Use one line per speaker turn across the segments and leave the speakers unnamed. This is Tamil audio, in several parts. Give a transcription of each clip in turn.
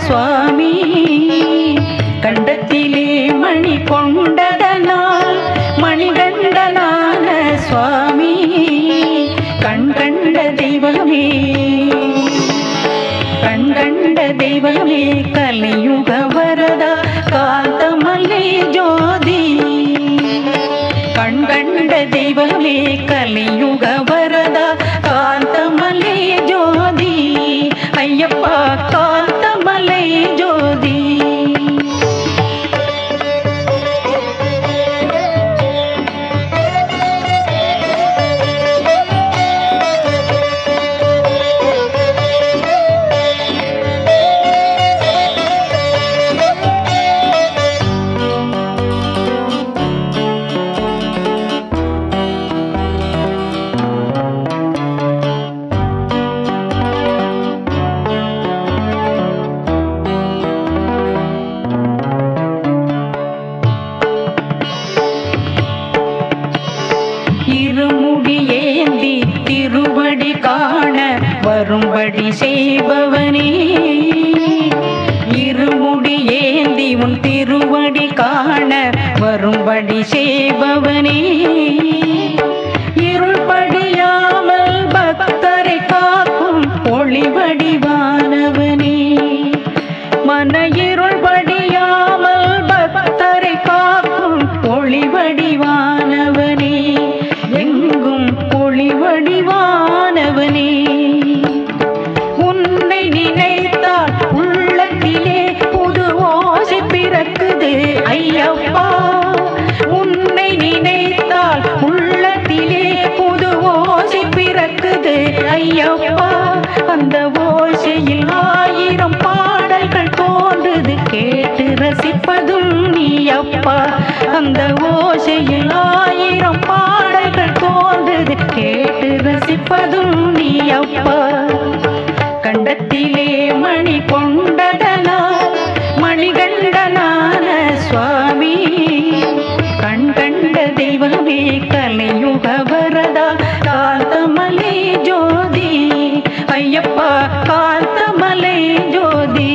சுவாமி கண்டத்திலே மணி கொண்டதனால் மணிகண்டனான சுவாமி கண் கண்ட தெய்வமே கண் கண்ட தெய்வமே கலியுக வரதா காந்தமலை ஜோதி கண் கண்ட தெய்வமே கலியுக வரதா காந்தமலை ஜோதி ஐயப்பா காந்தமலை ஜோதி இருமுடி ஏந்தி திருவடி காண வரும்படி செய்பவனே இருமுடி ஏந்தி உன் திருவடி காண வரும்படி செய்பவனே இருள் படியாமல் பக்தரை காக்கும் ஒளி வடிவானவனே மன இருள் படியாமல் பக்தரை காக்கும் ஒளி வடிவானவனே எங்கும் ஒளி வடிவானவனே உன்னை நினைத்தால் உள்ளத்திலே புது ஓசை பிறக்குது ஐயப்பா உன்னை நினைத்தால் உள்ளத்திலே புது ஓசை பிறக்குது ஐயப்பா அந்த ஓசையில் ஆயிரம் பாடல்கள் தோன்றுது கேட்டு ரசிப்பதும் நீ அப்பா அந்த ஓசையில் ஆயிரம் பாடல்கள் தோன்றுது கேட்டு ரசிப்பதும் நீ அப்பா கண்டத்திலே மணி கொண்டதனால் மணிகண்டனான சுவாமி கண் கண்ட தெய்வமே கலியுக வரதா காந்தமலை ஜோதி ஐயப்பா காந்தமலை ஜோதி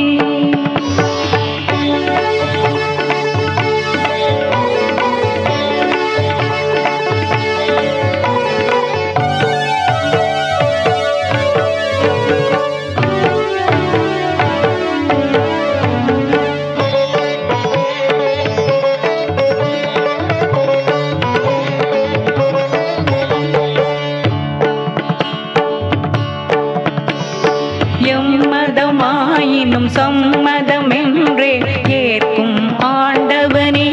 எம்மதமாயினும் சம்மதமென்றே ஏற்கும் ஆண்டவனே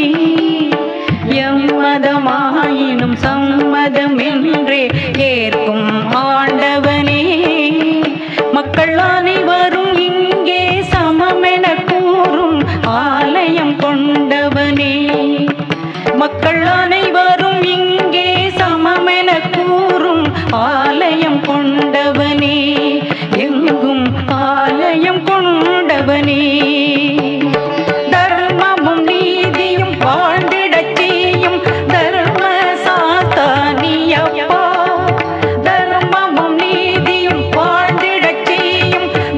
எம்மதமாயினும் சம்மதமென்றே ஏற்கும் ஆண்டவனே மக்கள் அனைவரும் இங்கே சமமென கூறும் ஆலயம் கொண்டவனே மக்கள் அனைவரும் இங்கே சமமென கூறும் ஆலயம் கொண்டவனே எங்கும் ஆலயம் கொண்டவனே தர்மமும் நீதியும் வாழ்ந்திடச் செய்யும் தர்ம சாத்தானியப்பா தர்மமும் நீதியும் வாழ்ந்திடச் செய்யும்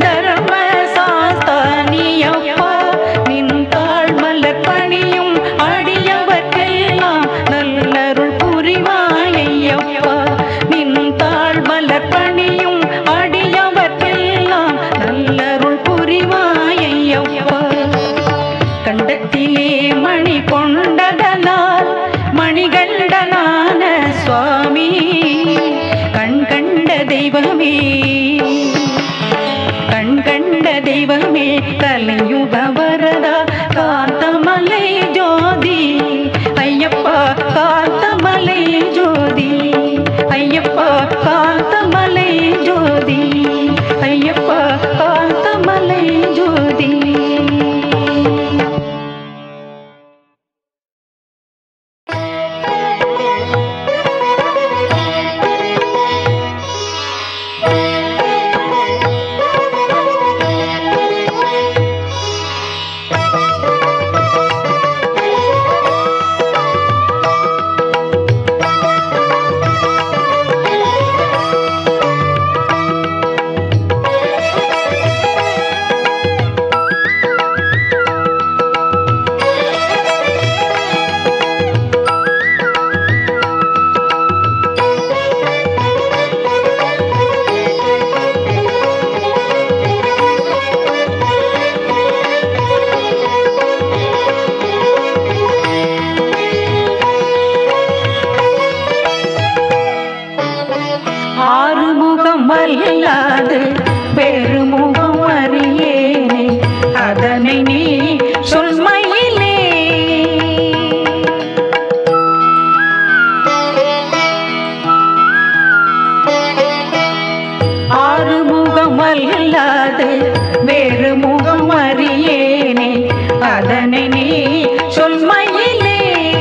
அல்லாது வேறு முகம் அறியேனே அதனை நீ சொல்மையிலே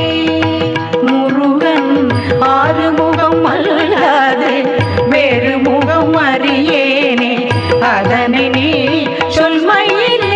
முருகன் ஆறு முகம் அல்லாது வேறு முகம் அறியேனே அதனை நீ சொல்மையிலே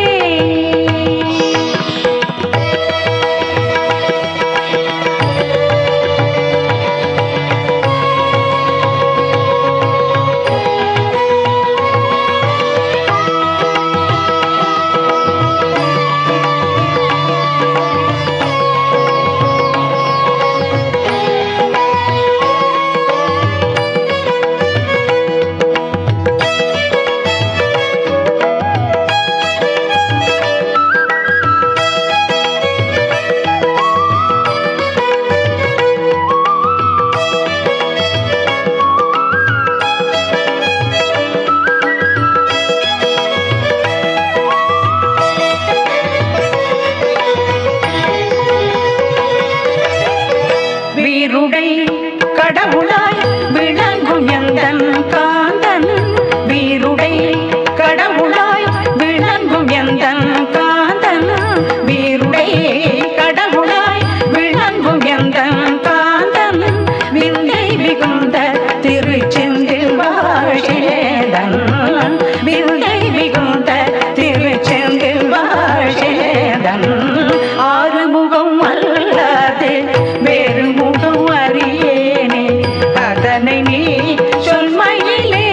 வீருடை கடவுளாய் விளங்கும் எந்தன் காந்தன் வீருடை கடவுளாய் விளங்கும் எந்தன் காந்தன் வீருடை கடவுளாய் விளங்கும் எந்தன் காந்தன் விந்தை மிகுந்த திருச்செந்தில் வாழ்ஷேதன் விந்தை மிகுந்த திருச்செந்தில் வாழ்ஷேதன் ஆறுமுகம் அல்லாது வேறு முகம் அறியேனே அதனை நீ சொல்மையிலே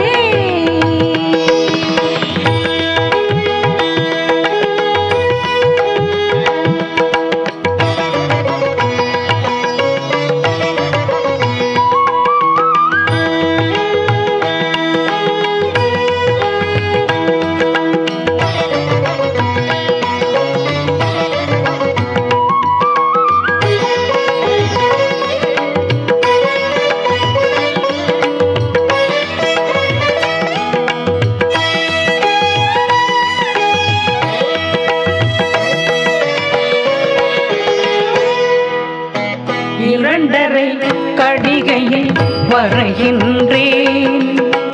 இரண்டரை கடிகையில் வருகின்றேன்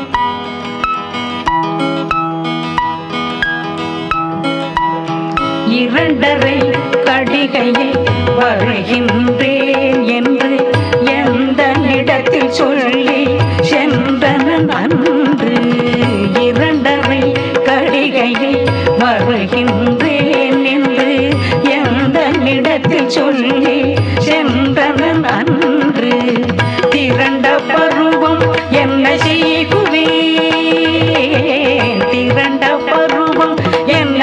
இரண்டரை கடிகையில் வருகின்றேன் என்று எந்த இடத்தில் சொல்லி சென்றனன் அன்று இரண்டரை கடிகையில் வருகின்றேன் என்று எந்த இடத்தில் சொல்லி சென்றனன் அன்று திரண்ட பருவம் என்ன செய்குவேன் திரண்ட பருவம் என்ன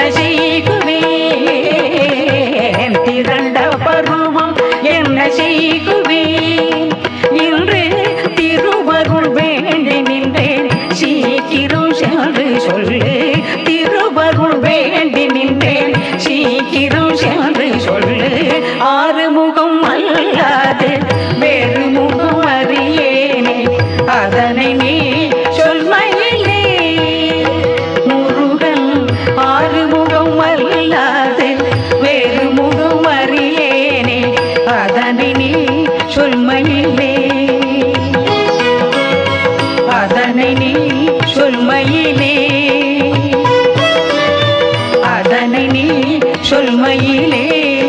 செய்குவேன் திரண்ட பருவம் என்ன செய்குவேன் இன்று திருவருள் வேண்டி நின்றேன் சீக்கிரம் சென்று சொல்லு திருவருள் வேண்டி நின்றேன் சீக்கிரம் சென்று சொல்லு ஆறுமுகம் அல்லாது வேறு முகம் அறியேனே அதனை நீ சொல்மையிலே முருகன் ஆறுமுகம் அல்லாது வேறு முகம் அறியேனே அதனை நீ சொல்மையிலே அதனை நீ சொல்மையிலே அதனை நீ சொல்மையிலே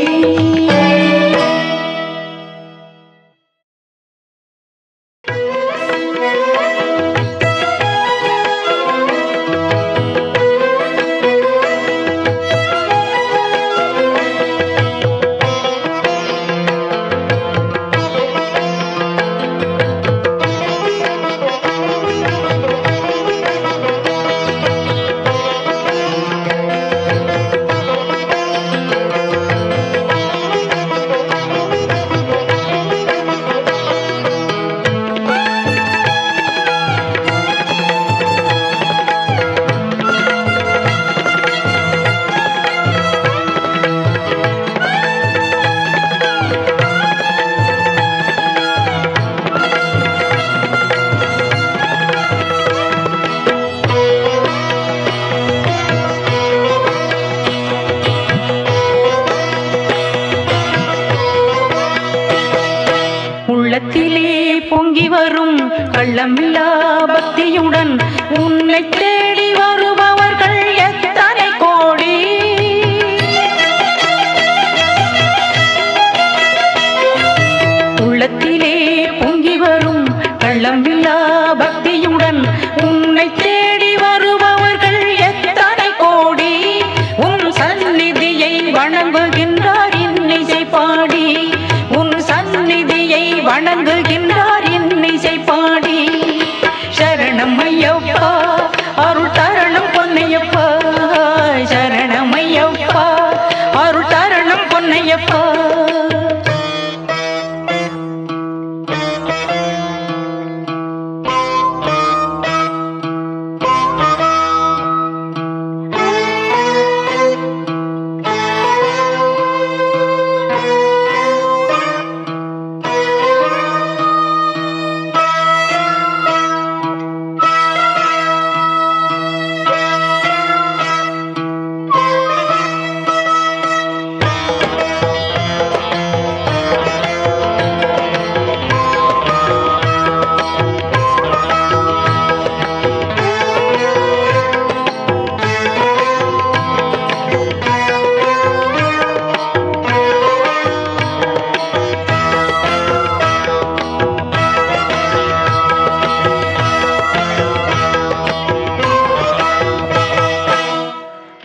உள்ளத்திலே பொங்கி வரும் கள்ளமில்லா பக்தியுடன் உன்னை தேடி வருபவர்கள்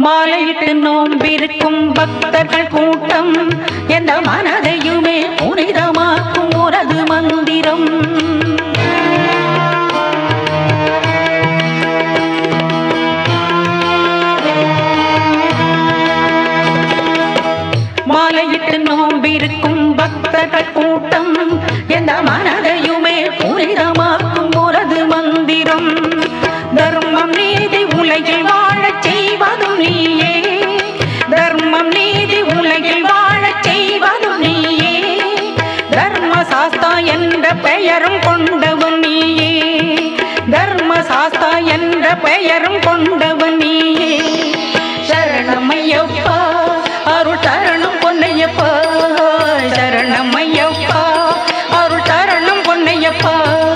மாலையிட்டு நோம்பிருக்கும் பக்தர்கள் கூட்டம் எந்த மனதையுமே புனிதமாக்கும் உனது மந்திரம் மாலையிட்டு நோம்பிருக்கும் பக்தர்கள் கூட்டம் எந்த மனதையுமே புனிதமாக்கும் உனது மந்திரம் தர்மம் நீதி உலகில் வாழச் செய்வதும் நீயே தர்மம் நீதி உலகில் வாழச் செய்வதும் நீயே தர்ம சாஸ்தா என்ற பெயரும் கொண்டவன் நீயே தர்ம சாஸ்தா என்ற பெயரும் கொண்டவன் நீயே சரணமையப்பா அருள் தரணும் பொன்னையப்பா சரணமையப்பா அருள் தரணும் பொன்னையப்பா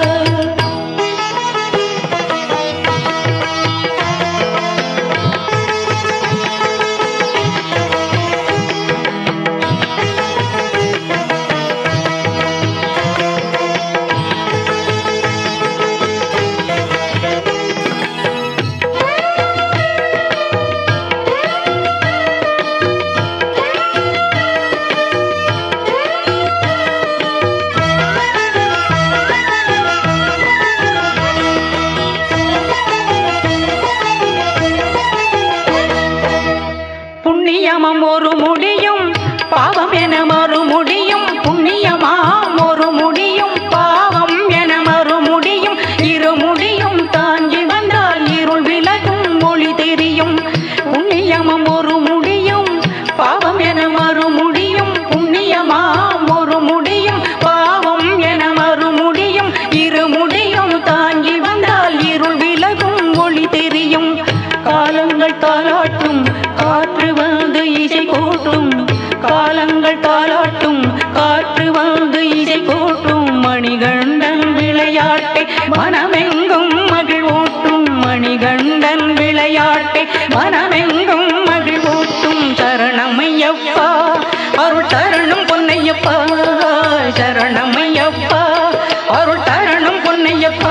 புண்ணியமம் ஒரு முடியும் பாவம் என மறு முடியும் புண்ணியமாம் ஒரு முடியும் பாவம் என மறு முடியும் இரு முடியும் தாங்கி வந்தால் இருள் விலகும் மொழி தெரியும் புண்ணியமம் ஒரு முடியும் பாவம் என மறு முடியும் புண்ணியமாம் ஒரு முடியும் பாவம் என மறு முடியும் இரு முடியும் தாங்கி வந்தால் இருள் விலகும் ஒளி தெரியும் காலங்கள் தாளாட்டும் காற்று வந்து இசை கூட்டும் காலங்கள் தாளாட்டும் காற்று வந்து இசை கூட்டும் மணிகண்டன் விளையாட்டை மனமெங்கும் மகிழ்வூட்டும் மணிகண்டன் விளையாட்டை மனமெங்கும் மகிழ்வூட்டும் சரணமையப்பா அருள் தரணும் பொன்னையப்பா சரணமையப்பா அருள் தரணும் பொன்னையப்பா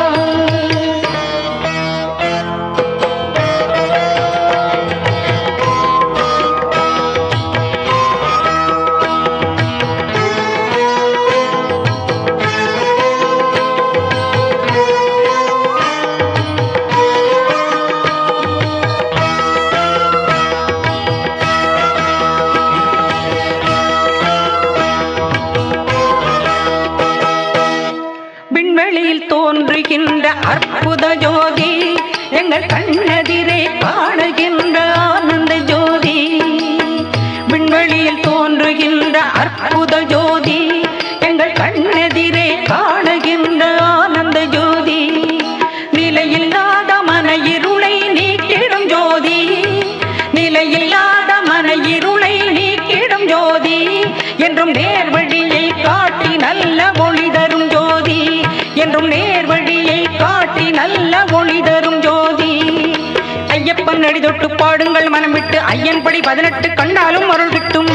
விண்வெளியில் தோன்றுகின்ற அற்புத ஜோதி எங்கள் கண்ணெதிரே காணுகின்ற ஆனந்த ஜோதி விண்வெளியில் தோன்றுகின்ற அற்புத ஜோதி எங்கள் கண்ணெதிரே காணுகின்ற ஆனந்த ஜோதி நிலையில்லாத மன இருளை நீக்கிடும் ஜோதி நிலையில்லாத மன இருளை நீக்கிடும் ஜோதி என்றும் நேர்வழியை காட்டி நல்ல ஒளி தரும் ஜோதி என்றும் நேர்வழியை காட்டி நல்ல ஒளி தரும் ஜோதி ஐயப்பன் அடி தொட்டு பாடுங்கள் மனம் விட்டு ஐயன் படி பதினெட்டு கண்டாலும் அருள் கிட்டும்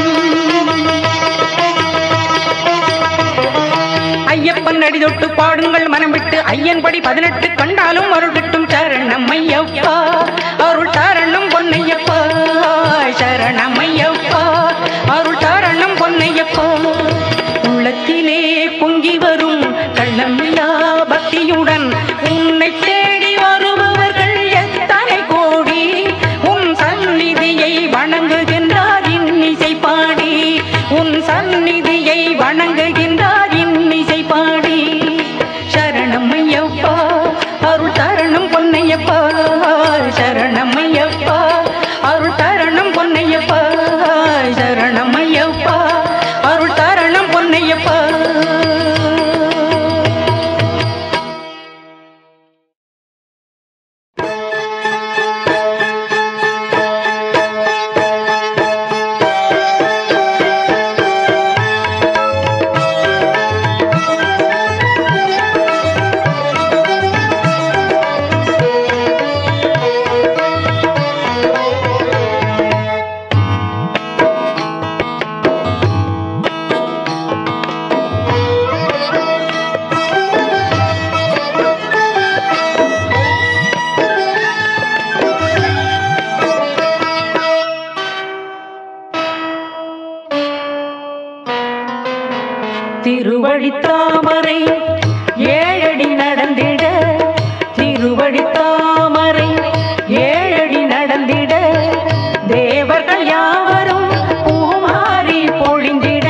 ஐயப்பன் அடி தொட்டு பாடுங்கள் மனம் விட்டு ஐயன் படி பதினெட்டு கண்டாலும் அருள் கிட்டும் சரணம் ஐயப்பா அருள் தரணும் பொன்னையப்பா சரணம் ஐயப்பா அருள் தரணும் பொன்னையப்பா உள்ளத்திலே பொங்கி வரும் கள்ளமில்லா பக்தியுடன் உன்னை தேடி வருபவர்கள் எத்தனை கோடி உன் சந்நிதியை வணங்குகின்றார் இன்னிசை பாடி உன் சந்நிதியை வணங்குகின்றார் இன்னிசை பாடி சரணம் ஐயப்பா அருள் தரணும் பொன்னையப்பா சரணம் ஐயப்பா திருவடி தாமரை ஏழடி நடந்திட திருவடி தாமரை ஏழடி நடந்திட தேவர்கள் யாவரும் பூமாரி பொழிந்திட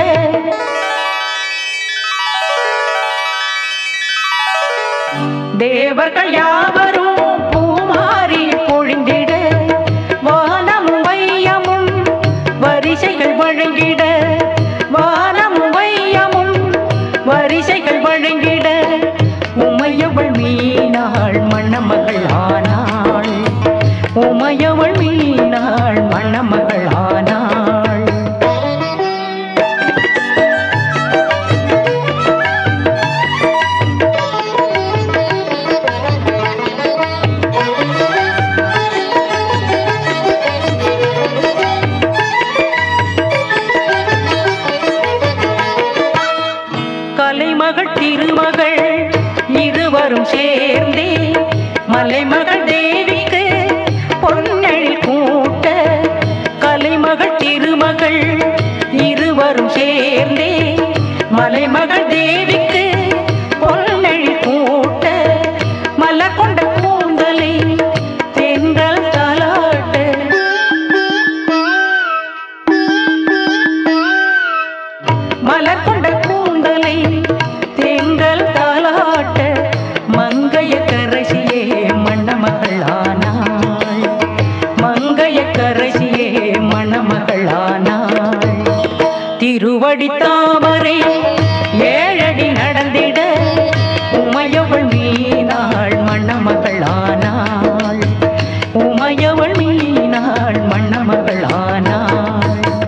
தேவர்கள் யாவரும் பூமாரி பொழிந்திட வானமும் வையமும் வரிசைகள் வழங்கிட வானமும் வையமும் வரிசைகள் வழங்கிட உமையவள் மீனாள் மணமகள் ஆனாள் உமையவள் மீனாள் மணமகள் ஆனாள் கலைமகள் திருமகள் இருவரும் சேர்ந்தே மலைமகள் தேவிக்கு பொன்னழி கூட்ட கலைமகள் திருமகள் இருவரும் சேர்ந்தே மலைமகள் தேவிக்கு பொன்னழி கூட்ட மலர் கொண்ட கூந்தலை தென்றல் தாலாட்ட மலர் கொண்ட கூந்தலை தென்றல் தாளாட்ட மங்கைய கரசியே மணமகளானாள் மங்கைய கரசியே மணமகளானாள் திருவடி தாமரை ஏழடி நடந்திட உமையவள் மீனாள் மணமகளானாள் உமையவள் மீனாள் மணமகளானாள்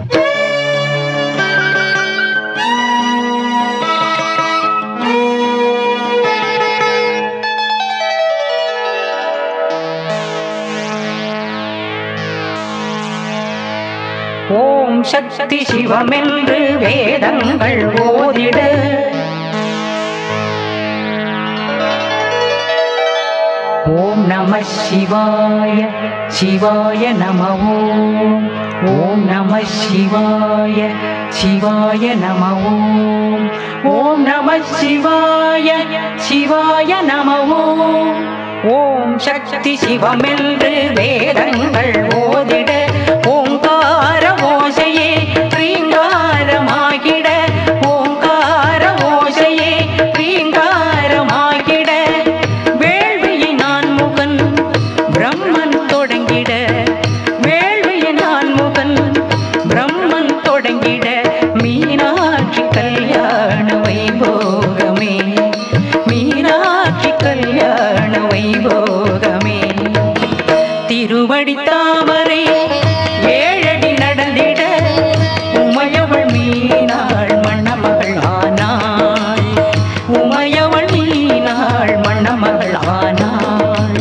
ஓம் சக்தி சிவமென்று வேதங்கள் ஓதிட ஓம் நம சிவாய சிவாய நம ஓம் ஓம் நம சிவாய சிவாய நம ஓம் ஓம் நம சிவாய சிவாய நம ஓம் ஓம் சக்தி சிவமென்று வேதங்கள் ஓதிட ஓங்கார ஓசையே ரீங்காரமாகிட ஓங்கார ஓசையே ரீங்காரமாகிட வேள்வியை நான் முகன் பிரம்மன் தொடங்கிட வேள்வியை நான் முகன் பிரம்மன் தொடங்கிட மீனாட்சி கல்யாண வைபோகமே மீனாட்சி கல்யாண வைபோகமே திருவடி தாமரை ஏழடி நடந்திட உமையவள் மீனாள் மணமகள் ஆனாள் உமையவள் மீனாள் மணமகள் ஆனாள்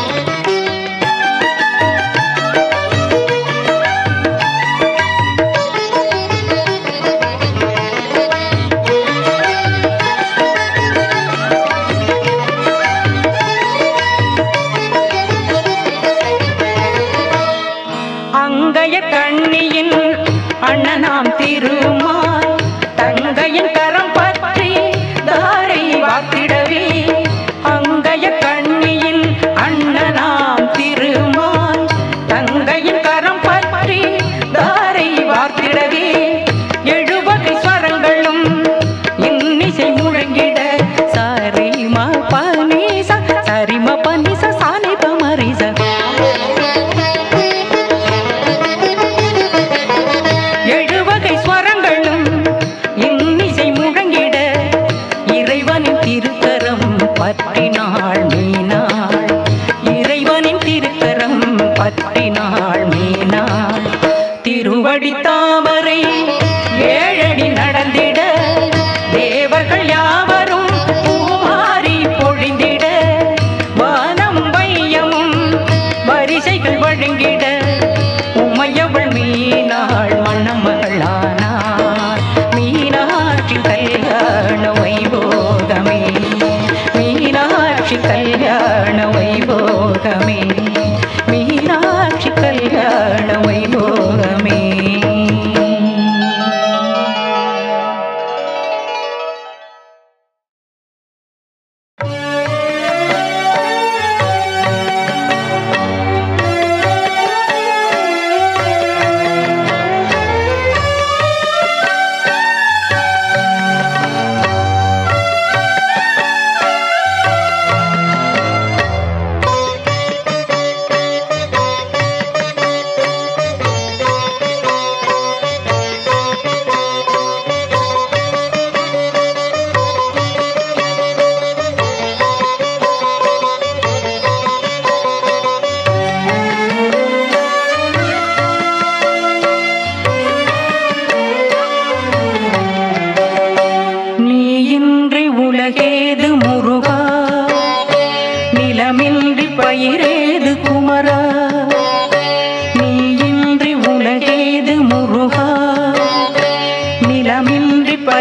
அங்கைய கண்ணியின் அண்ணனாம் திருமால் தங்கையின் கரம் பற்றி தாரை வாத்திடவே அங்கைய கண்ணியின் அண்ணனாம் திருமால் தங்கையின் கரம் பற்றி தாரை வாத்திடவே எழுவகை ஸ்வரங்களும் இன்னிசை முழங்கிட சரிமா பனிச சரிம பனிச சாலை பமரிச எழுவகை ஸ்வரங்கள்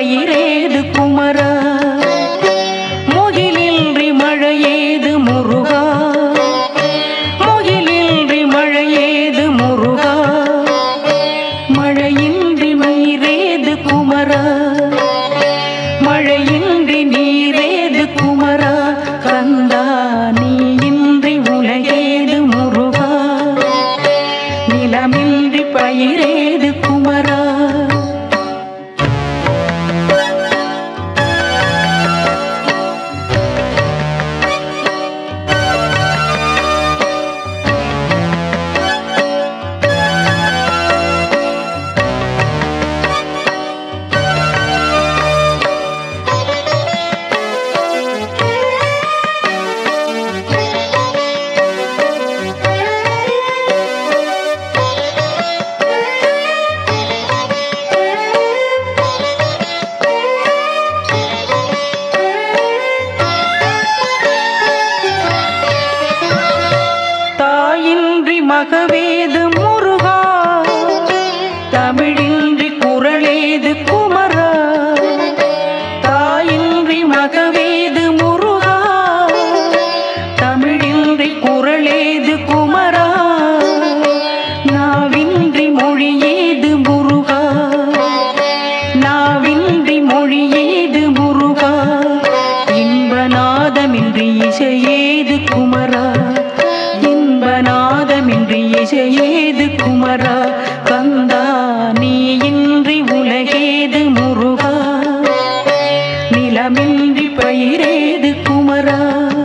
பயிரேது குமரா முகிலின்றி மழையேது முருகா முகிலின்றி மழையேது முருகா மழையின்றி நீரேது குமரா மழையின்றி நீரேது குமரா கந்தா நீ இன்றி உலகேது முருகா நிலமின்றி பயிரேது குமரா தாயின்றி மகவேது முருகா தமிழின்றி குரலேது குமரா தாயின்றி மகவேது முருகா தமிழின்றி குரலேது குமரா நாவின்றி மொழியேது முருகா நாவின்றி மொழியேது முருகா இன்பநாதமின்றி இசையேது குமரா இன்பநாதமின்றி இசையேது குமரா கந்தா நீ இன்றி உலகேது முருகா நிலமின்றி பயிரேது குமரா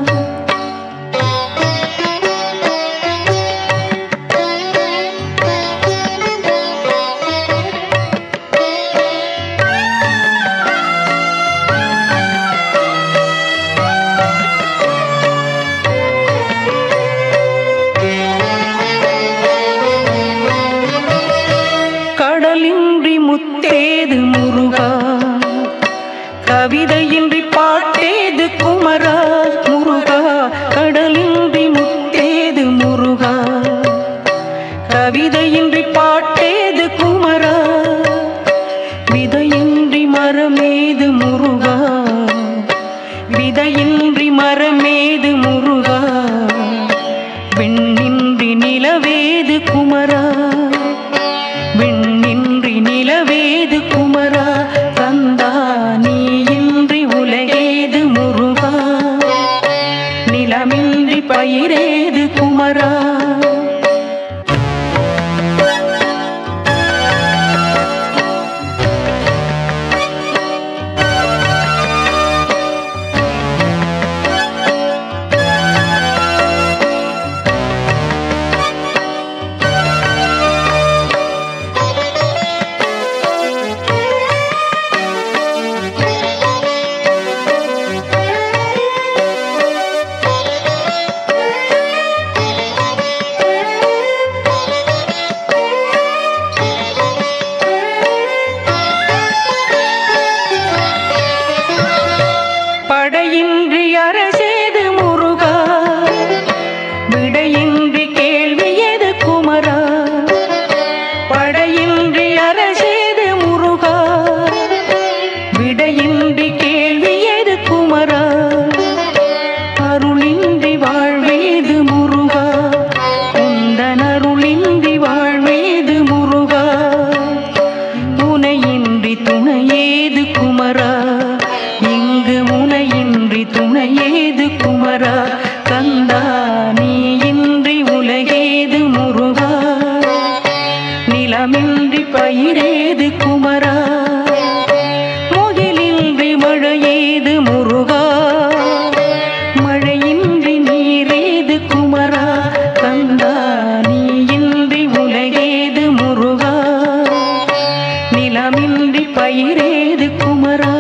கடலின்றி முத்தேது முருகா கவிதையின்றி பாட்டேது குமரா முருகா கடலின்றி முத்தேது முருகா கவிதையின்றி பாட்டேது குமரா விதையின்றி மரமேது முருகா விதையின்றி மரமேது முருகா விண்ணின்றி நிலவேது குமரா விண்ணின்றி நிலவேது குமரா கந்தா நீ இன்றி உலகேது முருகா நிலமின்றி பயிரேது குமரா படையின்றி அரசேது முருகா விடையின்றி கேள்வியது குமரா படையின்றி அரசேது முருகா விடையின்றி கேள்வியது குமரா அருளின்றி வாழ்வேது முருகா உந்தன் அருளின்றி வாழ்வேது முருகா உனையின்றி துணையேது குமரா இங்கு உனையின்றி துணையேது குமரா கந்தா நீ இன்றி உலகேது முருகா நிலமின்றி பயிரேது குமரா முகிலின்றி மழையேது முருகா மழையின்றி நீரேது குமரா கந்தா நீ இன்றி உலகேது முருகா நிலமின்றி பயிரேது குமரா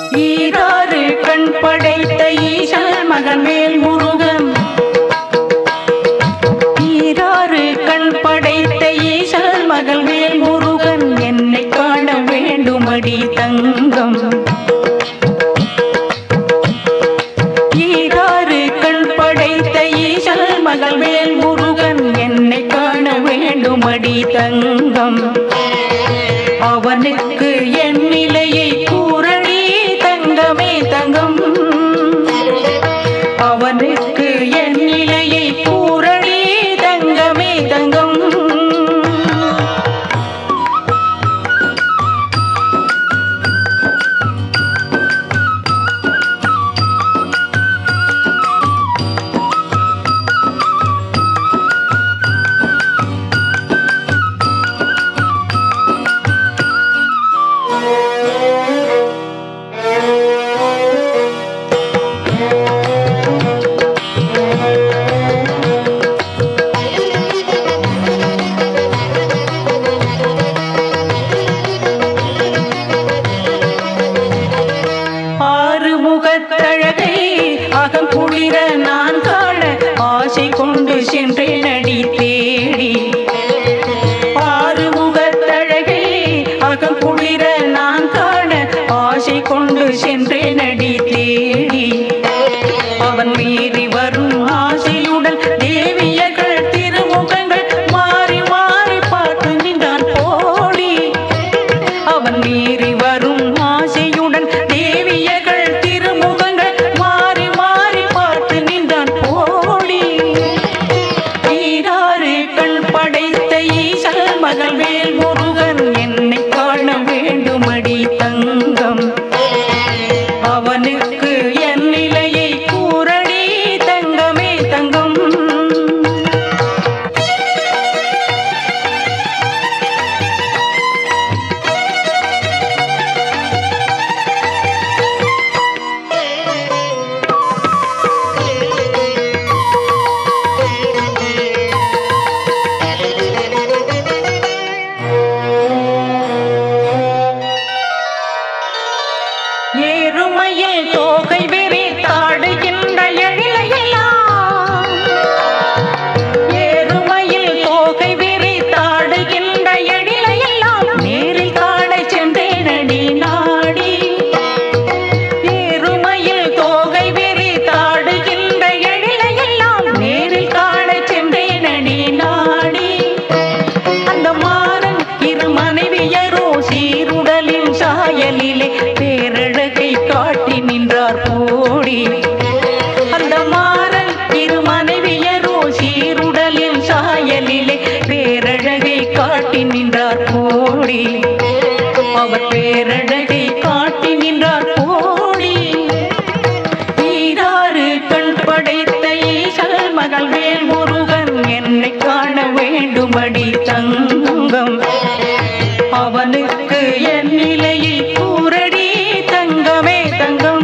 ஈராறு கண் படைத்த ஈசல் மகன் மேல் முருகன் ஈராறு கண் படைத்த ஈசல் மகள் மேல் முருகன் என்னை காண வேண்டுமடி தங்கம் ஈராறு கண் படைத்த ஈசல் மகள் மேல் முருகன் என்னை காண வேண்டுமடி தங்கம் அவனுக்கு என் நிலையை கூறடி தங்கமே தங்கம் அவனுக்கு என் நிலையை கூறடி தங்கமே தங்கம் ஆறு முகத்தழகை அகம் குளிர நான் காண ஆசை கொண்டு சென்றேன் அடி தேடி ஆறு முகத்தழகை அகம் குளிர நான் காண ஆசை கொண்டு சென்றேன் அடி தேடி அவன் மீறி வரும் ஆசையுடன் தேவியர்கள் திருமுகங்கள் மாறி மாறி பார்த்து நின்றான் போடி அவன் மீறி வரும் ஆசையுடன் தேவியர்கள் திருமுகங்கள் மாறி மாறி பார்த்து நின்றான் போடி ஈராறு கண் படைத்த ஈசல் மகள் வேல் முருகன் என்னை காண வேண்டுமடி தங்கம் அவனுக்கு என் நிலையை கூறடி தங்கமே தங்கம் ஏறுமையில் தோகை விரித்தாடுகின்ற எழிலையெல்லாம் ஏறுமையில் தோகை விரித்தாடுகின்ற எழிலையெல்லாம் நேரில் காண சென்றேனடி நாடி ஏறுமையில் தோகை விரித்தாடுகின்ற எழிலையெல்லாம் நேரில் காண சென்றேனடி நாடி அந்த மாறன் இரு மனைவியரோ சீருடலின் சாயலிலே பேரழகை காட்டி நின்றார் போடி அந்த மாறன் இரு மனைவியரோ சீருடலின் சாயலிலே பேரழகை காட்டி நின்றார் போடி அவர் பேரழகை காட்டி நின்றார் போடி ஈராறு கண் படைத்த ஈசல் மகள் வேல் முருகன் என்னை காண வேண்டுமடி தங்கம் அவனுக்கு என் நிலையை கூறடி தங்கமே தங்கம்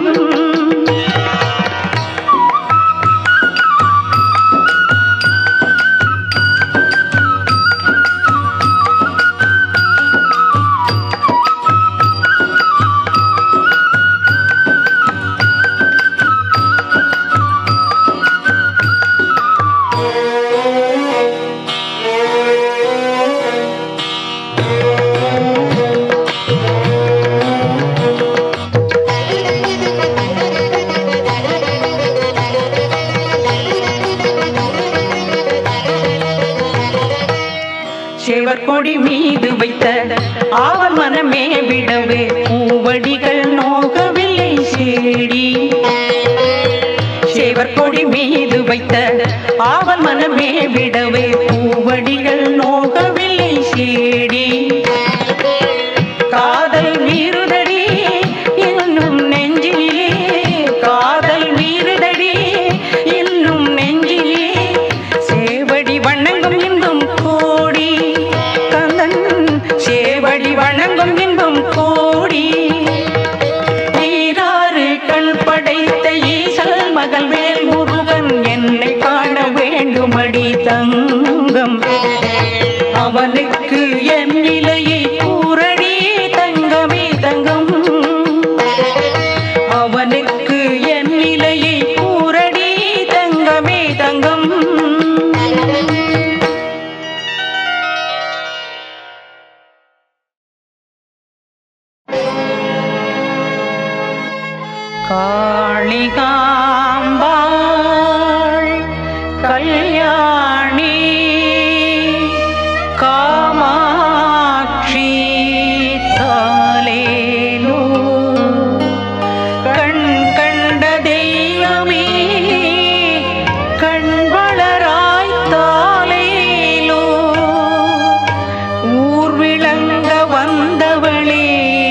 செவற்கொடி மீது வைத்த ஆவல் மனமே விடவே பூவடிகள் நோகவில்லை சேடி செவற்கொடி மீது வைத்த ஆவல் மனமே விடவே பூவடிகள் நோகவில்லை சேடி காதல் மீறுதடி இன்னும் நெஞ்சிலே காதல் மீறுதடி இன்னும் நெஞ்சிலே சேவடி வணங்கும் இன்பம் கோடி கந்தன் சேவடி வணங்கும் இன்பம் கோடி ஈராறு கண் படைத்த ஈசல் மகள் வேல் முருகன் என்னை காண வேண்டுமடி தங்கம் அவனுக்கு என் நிலையை கூறடி தங்கமே தங்கம் அவனுக்கு என் நிலையை கூறடி தங்கமே தங்கம் காளிகாம்பாள் கல்யாணி காமாட்சி தாலேலோ கண் கண்ட தெய்வமே கண் வளராய் தாலேலோ ஊர் விளங்க வந்தவளே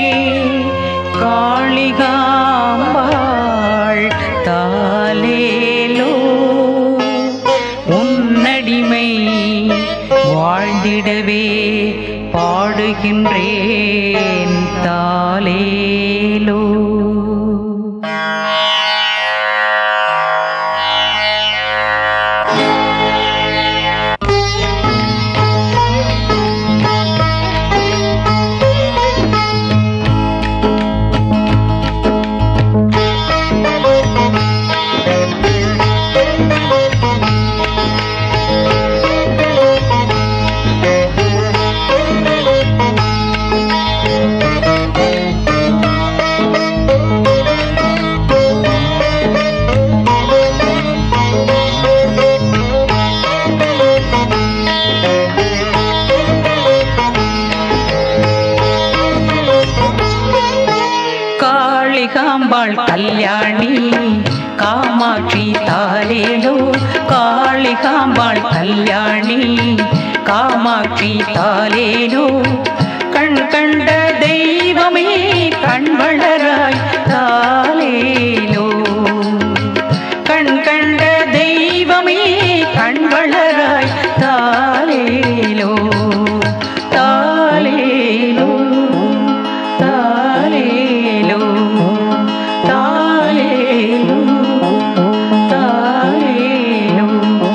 காளிகாம்பாள் தாலேலோ உன்னடிமை வாழ்ந்திடவே பாடுகின்றேன் தாலேலோ காளிகாம்பாள் கல்யாணி காமாட்சி தாலேலோ காளிகாம்பாள் கல்யாணி காமாட்சி தாலேலோ கண் கண்ட தெய்வமே கண் வளராய் தாலேலோ கண் கண்ட தெய்வமே கண் வளராய் தாலேலோ தாலேலோ தாலேலோ தாலேலோ தாலேலோ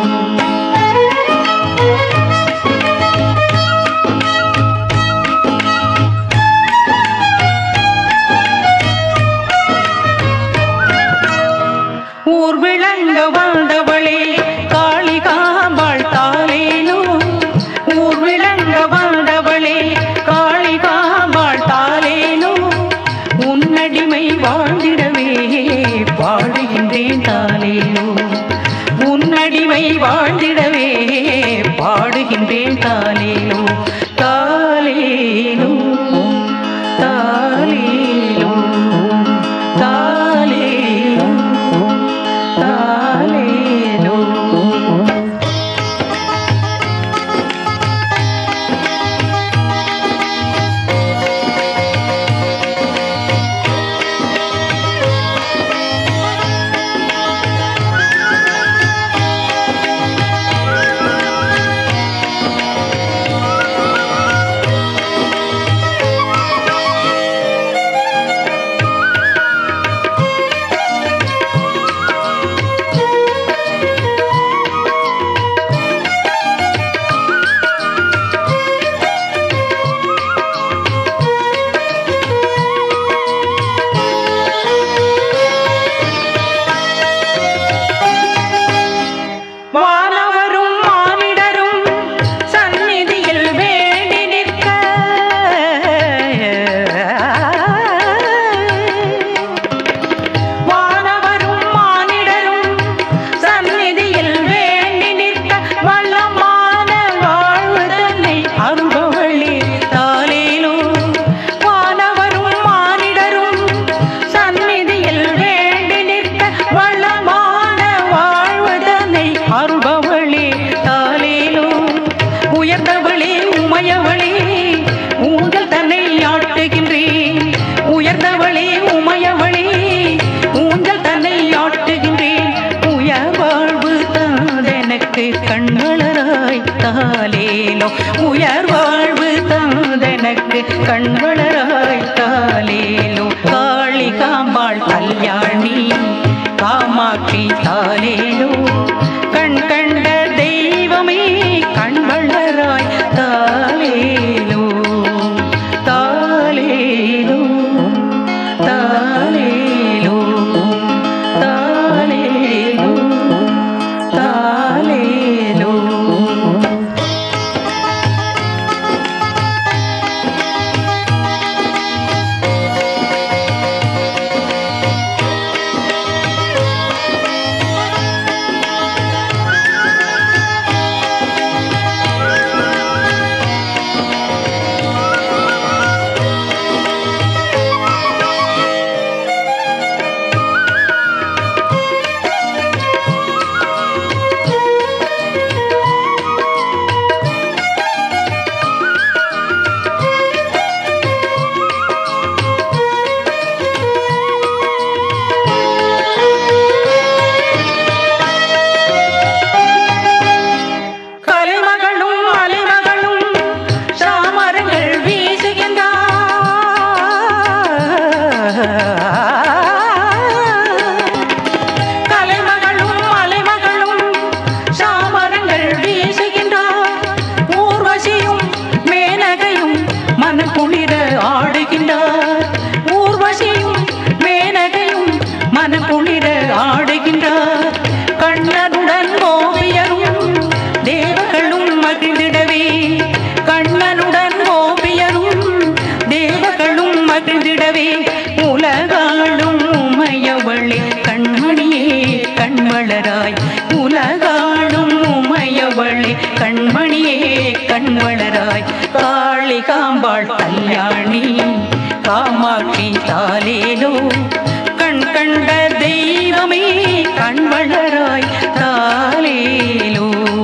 ஊர் விளங்க வாழ்ந்தவளே காளிகாம்பாள் தாலேலோ ஊர் விளங்க வாழ்ந்தவளே காளிகாம்பாள் தாலேலோ உன்னடிமை வாழ்ந்திடவே பாடுகின்றேன் தாலேலோ உன்னடிமை வாழ்ந்திடவே பாடுகின்றேன் தாலேலோ தாலேலோ தாலேலோ தாலேலோ தாலேலோ வருகின்றார் கண்ணனுடன் கோபியரும் தேவர்களும் மகிழ்ந்திடவே கண்ணனுடன் கோபியரும் தேவர்களும் மகிழ்ந்திடவே உலகாளும் உமையவளே கண்மணியே கண்வளராய் உலகாளும் உமையவளே கண்மணியே கண்வளராய் காளிகாம்பாள் கல்யாணி காமாட்சி தாலேலோ கண் கண்ட தெய்வமே கண்வளராய் தாலேலோ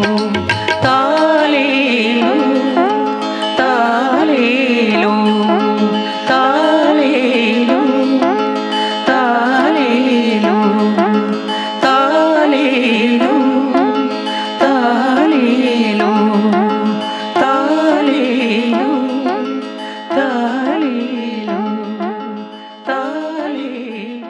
தாலேலோ தாலேலோ தாலேலோ தாலேலோ தாலேலோ தாலேலோ தாலேலோ தாலேலோ தாலேலோ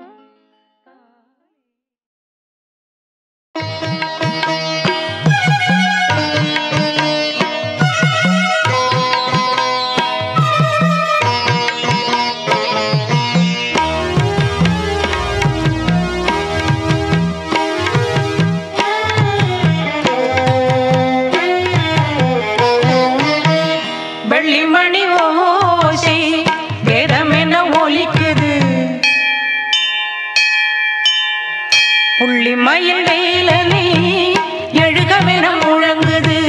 வெள்ளிமணி ஓசை வேதம் என்ன ஒலிக்குது புள்ளி மயில் வேலனே எழுகவென முழங்குது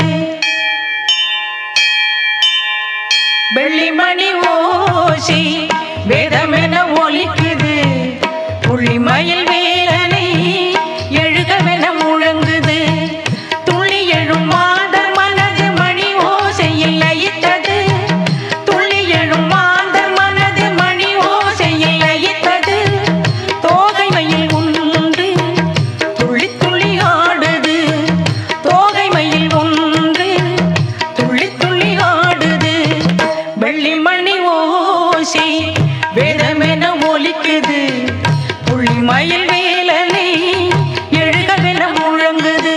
வெள்ளிமணி ஓசை வேதம் என்ன ஒலிக்குது புள்ளி மயில் வேலனை எழுகவென முழங்குது துள்ளி எழும் மாதர் மனது மணி ஓசையில் லயித்தது துள்ளி எழும் மாதர் மனது மணி ஓசையில் லயித்தது தோகை மயில் ஒன்று துள்ளி துள்ளி ஆடுது தோகை மயில் ஒன்று துள்ளி துள்ளி ஆடுது வெள்ளி மணி ஓசை வேதமென ஒலிக்குது புள்ளி மயில் வேலனை எழுகவென முழங்குது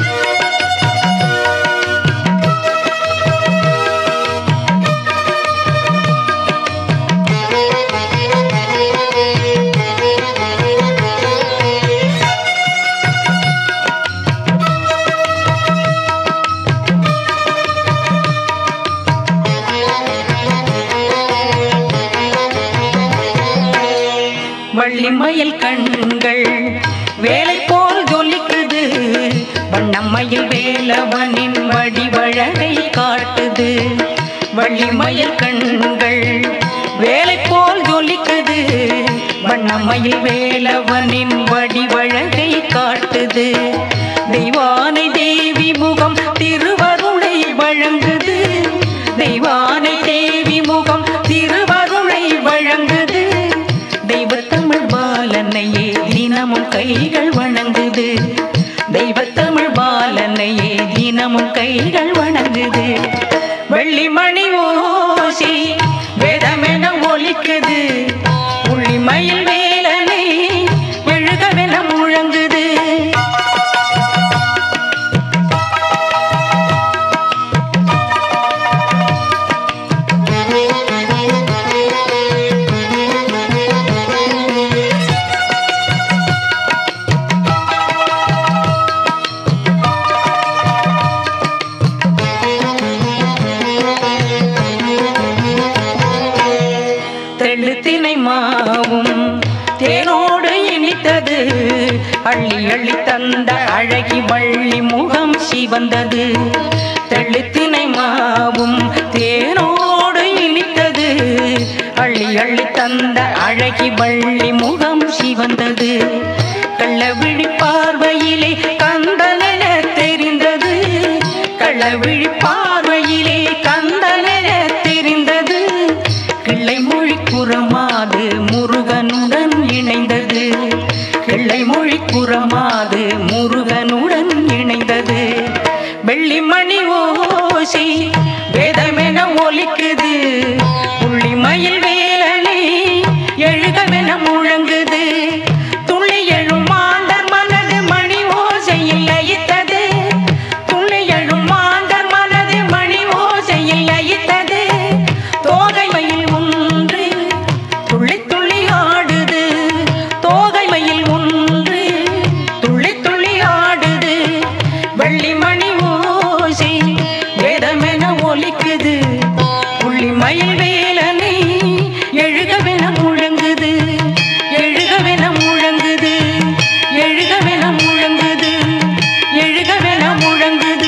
வள்ளிமயில் கண்கள் வேலை போல் ஜொலிக்குது வண்ணமயில் வேலவனின் வடிவழகை காட்டுது வள்ளிமயில் கண்கள் வேலை போல் ஜொலிக்குது வண்ணமயில் வேலவனின் வடிவழகை காட்டுது தெய்வானை தேவி முகம் திருவருளை வழங்குது தெய்வானை தேவி முகம் திருவருளை வழங்குது தெய்வத்தமிழ் பாலனையே தினமும் கைகள் வணங்குது தெய்வத்தமிழ் பாலனையே தினமும் கைகள் வணங்குது வெள்ளிமணி ஓசி வேதமென ஒலிக்குது புள்ளிமயில் வேலனை எழுகவென முழங்குது தெழுத்தினை மாவும் தேனோடு இனித்தது அள்ளி அள்ளி தந்த அழகி வள்ளி முகம் சிவந்தது தெழுத்தினை மாவும் தேனோடு இனித்தது அள்ளி அள்ளி தந்த அழகி வள்ளி முகம் சிவந்தது கள்ளவிழி பார்வையிலே கந்தனென தெரிந்தது கள்ளவிழி பார்வையிலே கந்தனென தெரிந்தது கிள்ளை மொழி குறமாது முருகனுடன் இணைந்தது கிள்ளை மொழி குறமாது முருகனுடன் இணைந்தது வெள்ளிமணி ஓசி வேதமென ஒலிக்குது புள்ளி மயில் வேலனை எழுகவென முழங்குது துள்ளி எழும் மாந்தர் மனது மணி ஓசையில் லயித்தது துள்ளி எழும் மாந்தர் மனது மணி ஓசையில் லயித்தது தோகை மயில் ஒன்று துள்ளி துள்ளி ஆடுது தோகை மயில் ஒன்று முழங்குது